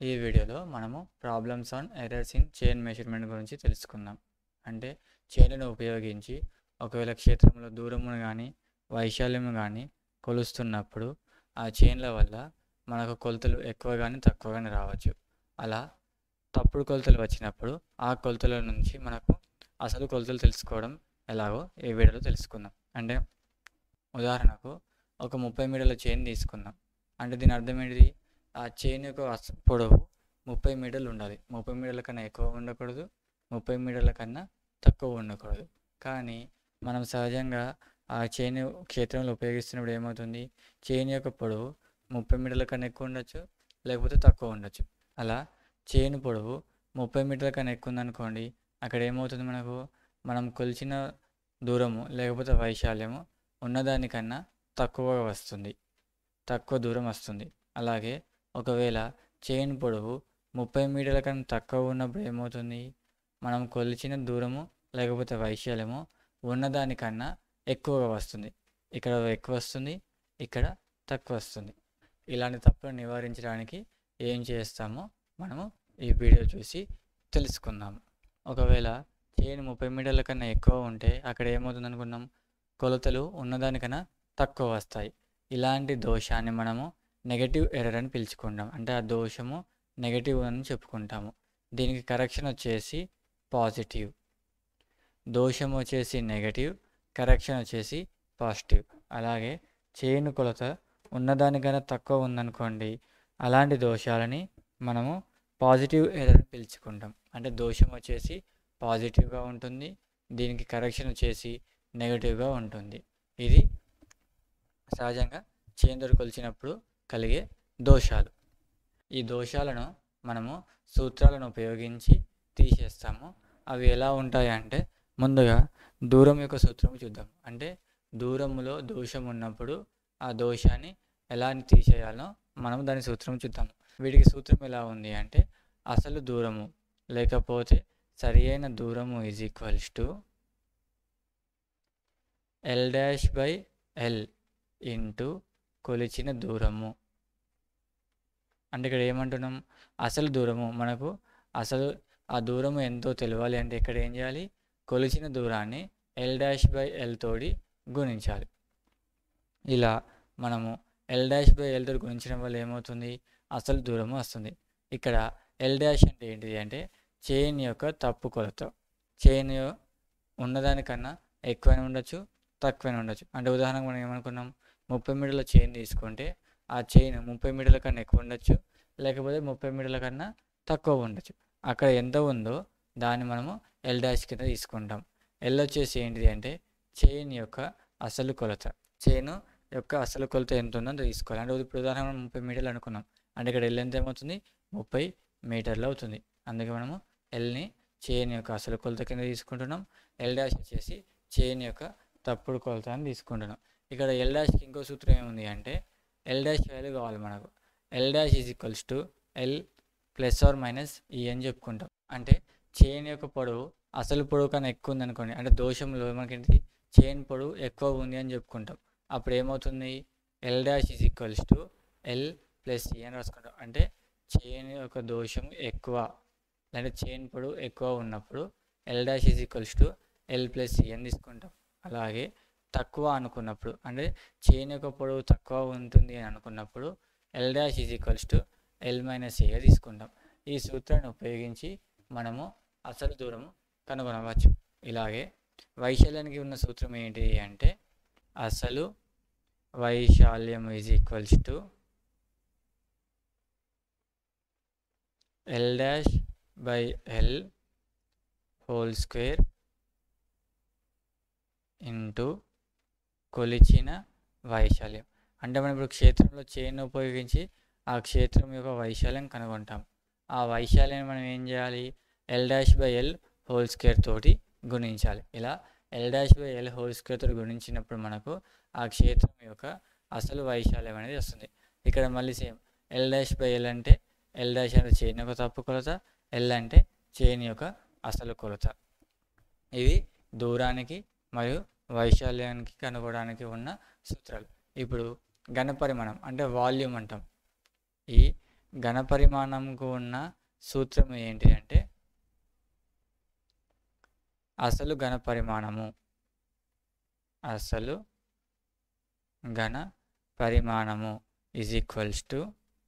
ఈ వీడియోలో మనము problems on errors in chain measurement గురించి తెలుసుకుందాం అంటే చైన్ను ఉపయోగించి ఒకవేళ క్షేత్రంలో దూరమును కానీ వైశాల్యము కానీ కొలుస్తున్నప్పుడు ఆ చైన్ల వల్ల మనకు కొలతలు ఎక్కువ కానీ తక్కువ కానీ రావచ్చు అలా తప్పుడు కొలతలు వచ్చినప్పుడు ఆ కొలతల నుంచి మనకు అసలు కొలతలు తెలుసుకోవడం ఎలాగో ఈ వీడియోలో తెలుసుకుందాం అంటే ఉదాహరణకు ఒక ముప్పై మీటర్ల చైన్ తీసుకుందాం అంటే దీని అర్థం ఏంటిది ఆ చైన్ యొక్క అస- పొడవు ముప్పై మీటర్లు ఉండాలి ముప్పై మీటర్ల కన్నా ఎక్కువ ఉండకూడదు ముప్పై మీటర్ల కన్నా తక్కువ ఉండకూడదు కానీ మనం సహజంగా ఆ చైన్ క్షేత్రంలో ఉపయోగిస్తున్నప్పుడు ఏమవుతుంది చైన్ యొక్క పొడవు ముప్పై మీటర్ల కన్నా ఎక్కువ ఉండొచ్చు లేకపోతే తక్కువ ఉండొచ్చు అలా చైన్ పొడవు ముప్పై మీటర్ల కన్నా ఎక్కువ ఉందనుకోండి అక్కడ ఏమవుతుంది మనకు మనం కొలిచిన దూరము లేకపోతే వైశాల్యము ఉన్నదానికన్నా తక్కువగా వస్తుంది తక్కువ దూరం వస్తుంది అలాగే ఒకవేళ చైన్ పొడవు ముప్పై మీటర్ల కన్నా తక్కువ ఉన్నప్పుడు ఏమవుతుంది మనం కొలిచిన దూరము లేకపోతే వైశాల్యము ఉన్నదానికన్నా ఎక్కువగా వస్తుంది ఇక్కడ ఎక్కువ వస్తుంది ఇక్కడ తక్కువ వస్తుంది ఇలాంటి తప్పులను నివారించడానికి ఏం చేస్తామో మనము ఈ వీడియో చూసి తెలుసుకుందాము ఒకవేళ చైన్ ముప్పై మీటర్ల కన్నా ఎక్కువ ఉంటే అక్కడ ఏమవుతుంది అనుకున్నాం కొలతలు ఉన్నదానికన్నా తక్కువ వస్తాయి ఇలాంటి దోషాన్ని మనము నెగటివ్ ఎర్రర్ అని పిలుచుకుంటాం అంటే ఆ దోషము నెగటివ్ అని చెప్పుకుంటాము దీనికి కరెక్షన్ వచ్చేసి పాజిటివ్ దోషం వచ్చేసి నెగటివ్ కరెక్షన్ వచ్చేసి పాజిటివ్ అలాగే చైన్ కొలత ఉన్నదానికన్నా తక్కువ ఉందనుకోండి అలాంటి దోషాలని మనము పాజిటివ్ ఎర్రర్ అని పిలుచుకుంటాం అంటే దోషం వచ్చేసి పాజిటివ్గా ఉంటుంది దీనికి కరెక్షన్ వచ్చేసి నెగటివ్గా ఉంటుంది ఇది సహజంగా చేందరు కొలిచినప్పుడు కలిగే దోషాలు ఈ దోషాలను మనము సూత్రాలను ఉపయోగించి తీసేస్తాము అవి ఎలా ఉంటాయి అంటే ముందుగా దూరం యొక్క సూత్రం చూద్దాం అంటే దూరములో దోషం ఉన్నప్పుడు ఆ దోషాన్ని ఎలా తీసేయాలో మనం దాని సూత్రం చూద్దాం వీటికి సూత్రం ఎలా ఉంది అంటే అసలు దూరము లేకపోతే సరి అయిన దూరము is equals to L dash by L into కొలిచిన దూరము అంటే ఇక్కడ ఏమంటున్నాం అసలు దూరము మనకు అసలు ఆ దూరము ఎంతో తెలియాలి అంటే ఇక్కడ ఏం చేయాలి కొలిచిన దూరాన్ని ఎల్ డాష్ బై ఎల్ తోటి గుణించాలి ఇలా మనము ఎల్ డాష్ బై ఎల్ తోటి గుణించడం వల్ల ఏమవుతుంది అసలు దూరము వస్తుంది ఇక్కడ ఎల్ డాష్ అంటే ఏంటిది అంటే చైన్ యొక్క తప్పు కొలత చైన్ ఉన్నదానికన్నా ఎక్కువైనా ఉండొచ్చు తక్కువైనా ఉండొచ్చు అంటే ఉదాహరణకు మనం ఏమనుకున్నాం ముప్పై మీటర్ల చైన్ తీసుకుంటే ఆ చైన్ ముప్పై మీటర్ల కన్నా ఎక్కువ ఉండొచ్చు లేకపోతే ముప్పై మీటర్ల కన్నా తక్కువ ఉండొచ్చు అక్కడ ఎంత ఉందో దాన్ని మనము ఎల్ డాష్ కింద తీసుకుంటాం ఎల్ వచ్చేసి ఏంటిది అంటే చైన్ యొక్క అసలు కొలత చైన్ యొక్క అసలు కొలత ఎంత ఉందో అంత తీసుకోవాలి అంటే ఇప్పుడు ఉదాహరణ మనం ముప్పై మీటర్లు అనుకున్నాం అంటే ఇక్కడ ఎల్ ఎంత ఏమవుతుంది ముప్పై మీటర్లు అవుతుంది అందుకే మనము ఎల్ని చైన్ యొక్క అసలు కొలత కింద తీసుకుంటున్నాం ఎల్ డాష్ వచ్చేసి చైన్ యొక్క తప్పుడు కొలత అని తీసుకుంటున్నాం ఇక్కడ ఎల్ డాష్కి ఇంకో సూత్రం ఏముంది అంటే ఎల్ డాష్ వాల్యూ కావాలి మనకు L dash is equals to L plus R minus E అని చెప్పుకుంటాం అంటే చైన్ యొక్క పొడవు అసలు పొడవు కన్నా ఎక్కువ ఉంది అనుకోండి అంటే దోషంలో మనకేంటి చైన్ పొడవు ఎక్కువ ఉంది అని చెప్పుకుంటాం అప్పుడు ఏమవుతుంది L dash is equals to L plus E అని రాసుకుంటాం అంటే చైన్ యొక్క దోషం ఎక్కువ అంటే చైన్ పొడవు ఎక్కువ ఉన్నప్పుడు L dash is equals to L plus E అని తీసుకుంటాం అలాగే తక్కువ అనుకున్నప్పుడు అంటే చైన్ యొక్క పొడవు తక్కువ ఉంటుంది అని అనుకున్నప్పుడు L dash is equals to L minus A తీసుకుంటాం ఈ సూత్రాన్ని ఉపయోగించి మనము అసలు దూరము కనుగొనవచ్చు ఇలాగే వైశాల్యానికి ఉన్న సూత్రం ఏంటి అంటే అసలు వైశాల్యం is equals to L dash by L whole square into కొలిచిన వైశాల్యం అంటే మనం ఇప్పుడు క్షేత్రంలో చైన్ ఉపయోగించి ఆ క్షేత్రం యొక్క వైశాల్యం కనుగొంటాం ఆ వైశాల్యాన్ని మనం ఏం చేయాలి L dash by L whole square తోటి గుణించాలి ఇలా L dash by L whole square తోటి గుణించినప్పుడు మనకు ఆ క్షేత్రం యొక్క అసలు వైశాల్యం అనేది వస్తుంది ఇక్కడ మళ్ళీ same L dash by L అంటే ఎల్ డాష్ అంటే చైన్ యొక్క తప్పు కొలత ఎల్ అంటే చైన్ యొక్క అసలు కొలత ఇవి దూరానికి మరియు వైశాల్యానికి కనుగొనడానికి ఉన్న సూత్రాలు ఇప్పుడు ఘనపరిమాణం అంటే వాల్యూమ్ అంటాం ఈ ఘన పరిమాణంకు ఉన్న సూత్రం ఏంటి అంటే అసలు ఘన పరిమాణము అసలు ఘన పరిమాణము is equals to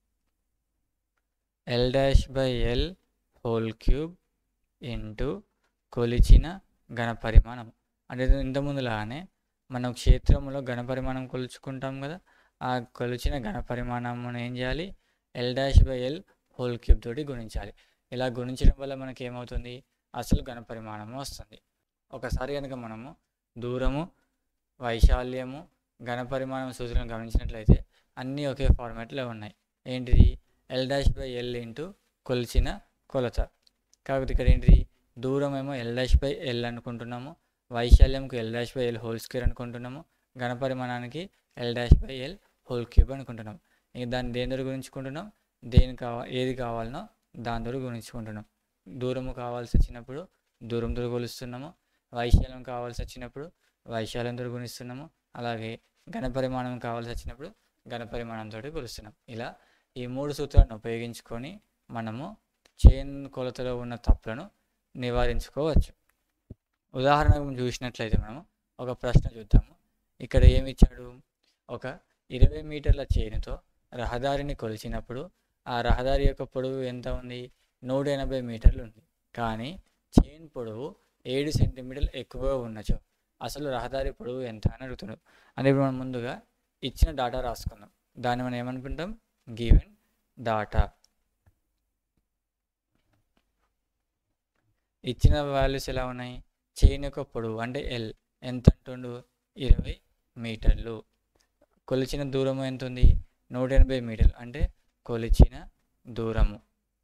L dash by L whole cube into కొలిచిన ఘన పరిమాణం అంటే ఇంత ముందులానే మనం క్షేత్రంలో ఘన పరిమాణం కొలుచుకుంటాం కదా ఆ కొలిచిన ఘన పరిమాణమును ఏం చేయాలి L dash by L whole cube తోటి గుణించాలి ఇలా గుణించడం వల్ల మనకి ఏమవుతుంది అసలు ఘన పరిమాణము వస్తుంది ఒకసారి కనుక మనము దూరము వైశాల్యము ఘన పరిమాణం సూత్రం గమనించినట్లయితే అన్నీ ఒకే ఫార్మాట్లో ఉన్నాయి ఏంటిది L dash by L into కొలిచిన కొలత కాకపోతే ఇక్కడ ఏంటిది దూరం ఏమో ఎల్ డాష్ బై ఎల్ అనుకుంటున్నాము వైశాల్యంకు L dash by L whole square అనుకుంటున్నాము ఘన పరిమాణానికి L dash by L whole cube అనుకుంటున్నాం ఇంక దాన్ని దేని గురించుకుంటున్నాం దేని కావా ఏది కావాలనో దాని గురించుకుంటున్నాం దూరము కావాల్సి వచ్చినప్పుడు దూరంతో కొలుస్తున్నాము వైశాల్యం కావాల్సి వచ్చినప్పుడు వైశాల్యంతో గుణిస్తున్నాము అలాగే ఘన పరిమాణం కావాల్సి వచ్చినప్పుడు ఘన పరిమాణంతో కొలుస్తున్నాం ఇలా ఈ మూడు సూత్రాలను ఉపయోగించుకొని మనము చైన్ కొలతలో ఉన్న తప్పులను నివారించుకోవచ్చు ఉదాహరణకు చూసినట్లయితే మనము ఒక ప్రశ్న చూద్దాము ఇక్కడ ఏమి ఇచ్చాడు ఒక ఇరవై మీటర్ల చైన్తో రహదారిని కొలిచినప్పుడు ఆ రహదారి యొక్క పొడవు ఎంత ఉంది నూట ఎనభై మీటర్లు ఉంది కానీ చైన్ పొడవు ఏడు సెంటీమీటర్లు ఎక్కువగా ఉన్నచో అసలు రహదారి పొడవు ఎంత అని అడుగుతున్నాడు అంటే ఇప్పుడు మనం ముందుగా ఇచ్చిన డాటా రాసుకుందాం దాన్ని మనం ఏమనుకుంటాం గివెన్ డాటా ఇచ్చిన వాల్యూస్ ఎలా ఉన్నాయి చైన్ యొక్క పొడవు అంటే ఎల్ ఎంత అంటుండు ఇరవై మీటర్లు కొలిచిన దూరము ఎంత ఉంది నూట ఎనభై మీటర్లు అంటే కొలిచిన దూరము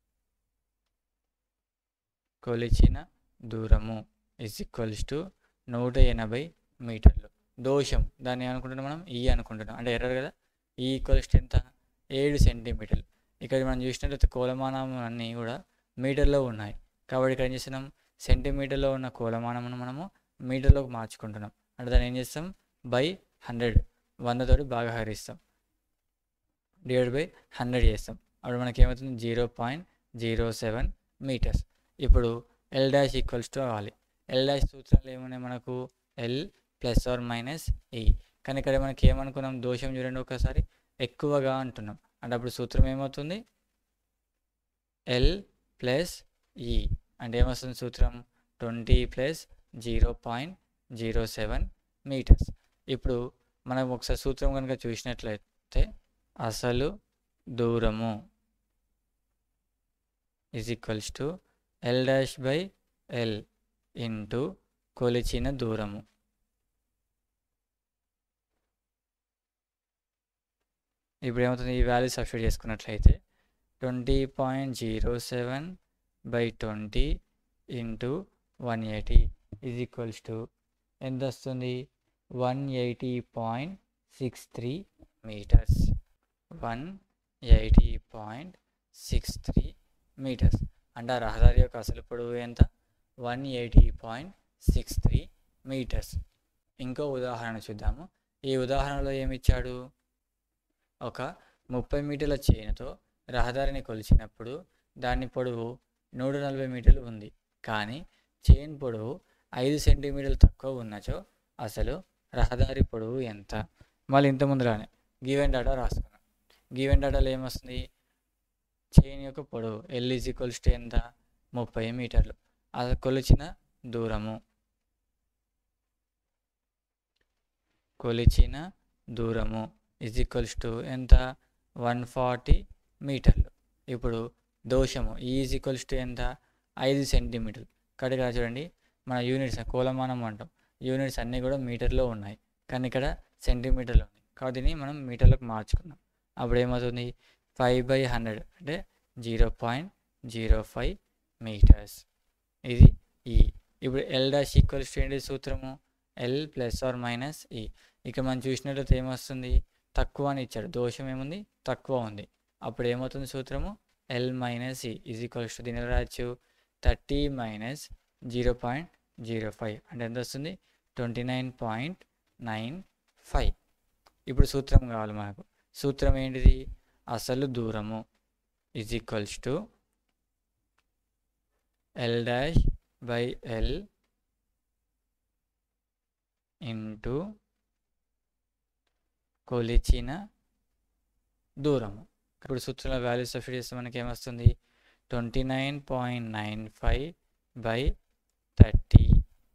కొలిచిన దూరము ఇస్ ఈక్వల్స్ టు నూట ఎనభై మీటర్లు దోషం దాన్ని ఏమనుకుంటున్నాం మనం ఈ అనుకుంటున్నాం అంటే ఎర్రర్ కదా ఈ ఈక్వల్స్ టు ఎంత ఏడు సెంటీమీటర్లు ఇక్కడ మనం చూసినట్లయితే కోలమానం అన్నీ కూడా మీటర్లో ఉన్నాయి కాబట్టి ఇక్కడ ఏం చేస్తున్నాం సెంటీమీటర్లో ఉన్న కోలమానమును మనము మీటర్లోకి మార్చుకుంటున్నాం అంటే దాన్ని ఏం చేస్తాం బై హండ్రెడ్ వందతోటి బాగా హరిస్తాం డివైడ్ బై హండ్రెడ్ చేస్తాం అప్పుడు మనకి ఏమవుతుంది zero point zero seven meters ఇప్పుడు ఎల్ డాష్ ఈక్వల్స్ టు అవ్వాలి ఎల్ డాష్ సూత్రాలు ఏమున్నాయి మనకు ఎల్ ప్లస్ ఆర్ మైనస్ ఈ కానీ ఇక్కడ మనకి ఏమనుకున్నాం దోషం చూడండి ఒకసారి ఎక్కువగా అంటున్నాం అంటే అప్పుడు సూత్రం ఏమవుతుంది ఎల్ ప్లస్ ఈ అంటే ఏమొస్తుంది సూత్రం twenty plus zero point zero seven meters ఇప్పుడు మనం ఒకసారి సూత్రం కనుక చూసినట్లయితే అసలు దూరము is equals to L dash by L into కొలిచిన దూరము ఇప్పుడు ఏమవుతుంది ఈ వాల్యూ సబ్స్టిట్యూట్ చేసుకున్నట్లయితే twenty point zero seven by twenty into one eighty is equals to ఎంత వస్తుంది one eighty point six three meters one eighty point six three meters అంటే ఆ రహదారి యొక్క అసలు పొడవు ఎంత one eighty point six three meters ఇంకో ఉదాహరణ చూద్దాము ఈ ఉదాహరణలో ఏమి ఇచ్చాడు ఒక ముప్పై మీటర్ల చైన్తో రహదారిని కొలిచినప్పుడు దాని పొడవు నూట నలభై మీటర్లు ఉంది కానీ చైన్ పొడవు ఐదు సెంటీమీటర్లు తక్కువ ఉన్నచో అసలు రహదారి పొడవు ఎంత మళ్ళీ ఇంత ముందులానే గివెన్ డేటా రాసుకున్నాం గివెన్ డేటాలో ఏమొస్తుంది చైన్ యొక్క పొడవు ఎల్ ఈజ్ ఈక్వల్స్ టు ఎంత ముప్పై మీటర్లు అది కొలిచిన దూరము కొలిచిన దూరము ఈజ్ ఈక్వల్స్ టు ఎంత వన్ ఫార్టీ మీటర్లు ఇప్పుడు దోషము ఈజ్ ఈక్వల్స్ టు ఎంత ఐదు సెంటీమీటర్లు కాబట్టి ఇక్కడ చూడండి మన యూనిట్స్ కోలమానం అంటాం యూనిట్స్ అన్నీ కూడా మీటర్లో ఉన్నాయి కానీ ఇక్కడ సెంటీమీటర్లో ఉంది కాబట్టి దీన్ని మనం మీటర్లకు మార్చుకున్నాం అప్పుడు ఏమవుతుంది ఫైవ్ బై హండ్రెడ్ అంటే zero point zero five meters ఇది ఈ ఇప్పుడు ఎల్ డాష్ ఈక్వల్స్ టు ఏంటి సూత్రము ఎల్ ప్లస్ ఆర్ మైనస్ ఈ ఇక మనం చూసినట్లయితే ఏమొస్తుంది తక్కువ అని ఇచ్చాడు దోషం ఏముంది తక్కువ ఉంది అప్పుడు ఏమవుతుంది సూత్రము L minus E is equals to దీని ఎలా రాయొచ్చు thirty minus zero point zero five అంటే ఎంత వస్తుంది twenty nine point nine five ఇప్పుడు సూత్రం కావాలి మనకు సూత్రం ఏంటిది అసలు దూరము is equals to L dash by L into కొలిచిన దూరము ఇప్పుడు సూత్రంలో వాల్యూ సబ్స్టిట్యూట్ చేస్తే మనకి ఏమొస్తుంది twenty nine point nine five by thirty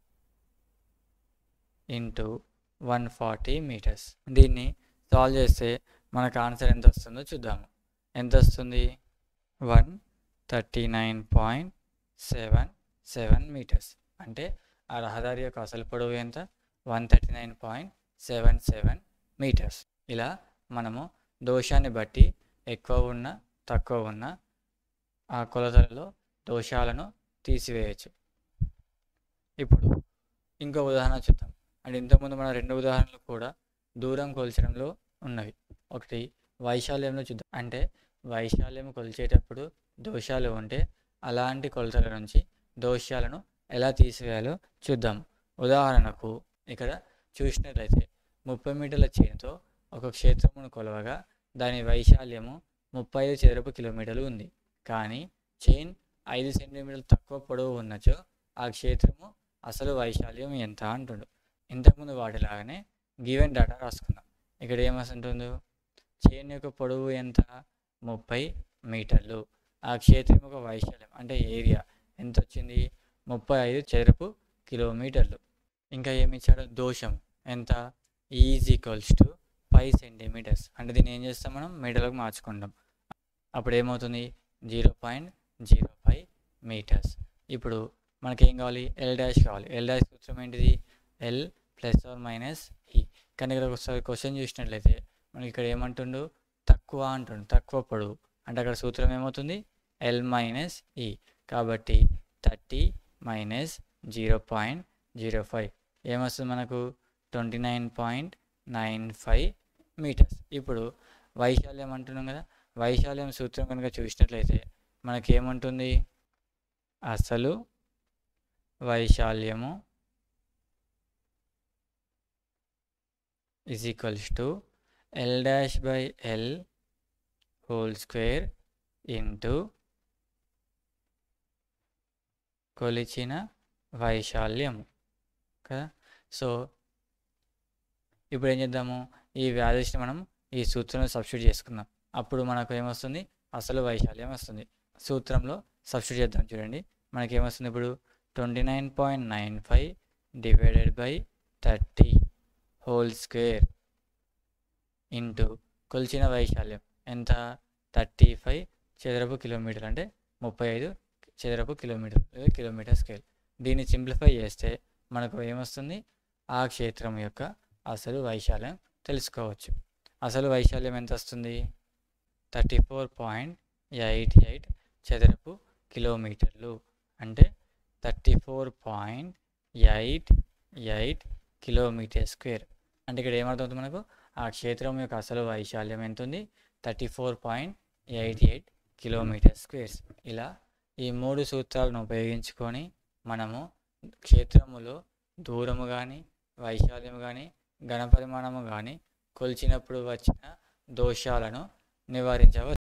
into one forty meters దీన్ని సాల్వ్ చేస్తే మనకు ఆన్సర్ ఎంత వస్తుందో చూద్దాము ఎంత వస్తుంది one thirty nine point seven seven meters అంటే ఆ రహదారి యొక్క అసలు పొడవు ఎంత one thirty nine point seven seven meters ఇలా మనము దోషాన్ని బట్టి ఎక్కువ ఉన్న తక్కువ ఉన్న ఆ కొలతలలో దోషాలను తీసివేయచ్చు ఇప్పుడు ఇంకో ఉదాహరణ చూద్దాం అంటే ఇంతకుముందు మన రెండు ఉదాహరణలు కూడా దూరం కొలిచడంలో ఉన్నవి ఒకటి వైశాల్యంలో చూద్దాం అంటే వైశాల్యం కొలిచేటప్పుడు దోషాలు ఉంటే అలాంటి కొలతల నుంచి దోషాలను ఎలా తీసివేయాలో చూద్దాం ఉదాహరణకు ఇక్కడ చూసినట్లయితే ముప్పై మీటర్ల చైన్తో ఒక క్షేత్రమును కొలవగా దాని వైశాల్యము ముప్పై ఐదు చదరపు కిలోమీటర్లు ఉంది కానీ చైన్ ఐదు సెంటీమీటర్లు తక్కువ పొడవు ఉన్నచో ఆ క్షేత్రము అసలు వైశాల్యం ఎంత అంటుండు ఇంతకుముందు వాటిలాగానే గివెన్ డేటా రాసుకుందాం ఇక్కడ ఏమస్తుంటుందో చైన్ యొక్క పొడవు ఎంత ముప్పై మీటర్లు ఆ క్షేత్రం యొక్క వైశాల్యం అంటే ఏరియా ఎంత వచ్చింది ముప్పై ఐదు చదరపు కిలోమీటర్లు ఇంకా ఏమి ఇచ్చాడు దోషం ఎంత is equals to five centimeters అంటే దీన్ని ఏం చేస్తాం మనం మీటర్లకు మార్చుకుంటాం అప్పుడు ఏమవుతుంది zero point zero five meters ఇప్పుడు మనకేం కావాలి ఎల్ డాష్ కావాలి ఎల్ డాష్ సూత్రం ఏంటిది ఎల్ ప్లస్ ఆర్ మైనస్ ఈ కానీ ఇక్కడ ఒకసారి క్వశ్చన్ చూసినట్లయితే మనకి ఇక్కడ ఏమంటుండు తక్కువ అంటుండు తక్కువ పొడవు అంటే అక్కడ సూత్రం ఏమవుతుంది ఎల్ మైనస్ ఈ కాబట్టి thirty minus zero point zero five ఏమొస్తుంది మనకు twenty nine point nine five meters ఇప్పుడు వైశాల్యం అంటున్నాం కదా వైశాల్యం సూత్రం కనుక చూసినట్లయితే మనకి ఏముంటుంది అసలు వైశాల్యము is equals to L dash by L whole square into కొలిచిన వైశాల్యము కదా సో ఇప్పుడు ఏం చేద్దాము ఈ వాల్యూస్ని మనం ఈ సూత్రంలో సబ్స్టిట్యూట్ చేసుకుందాం అప్పుడు మనకు ఏమొస్తుంది అసలు వైశాల్యం వస్తుంది సూత్రంలో సబ్స్టిట్యూట్ చేద్దాం చూడండి మనకి ఏమొస్తుంది ఇప్పుడు twenty nine point nine five divided by thirty whole square into కొలిచిన వైశాల్యం ఎంత థర్టీ ఫైవ్ చదరపు కిలోమీటర్ అంటే ముప్పై ఐదు చదరపు కిలోమీటర్ లేదా కిలోమీటర్ స్కేల్ దీన్ని సింప్లిఫై చేస్తే మనకు ఏమొస్తుంది ఆ క్షేత్రం యొక్క అసలు వైశాల్యం తెలుసుకోవచ్చు అసలు వైశాల్యం ఎంత వస్తుంది thirty four point eight eight చదరపు కిలోమీటర్లు అంటే thirty four point eight eight kilometer square అంటే ఇక్కడ ఏమర్థమవుతుంది మనకు ఆ క్షేత్రం యొక్క అసలు వైశాల్యం ఎంత ఉంది thirty four point eight eight kilometer squares ఇలా ఈ మూడు సూత్రాలను ఉపయోగించుకొని మనము క్షేత్రములో దూరము కానీ వైశాల్యము కానీ ఘనపరిమాణము కానీ కొలిచినప్పుడు వచ్చిన దోషాలను నివారించవచ్చు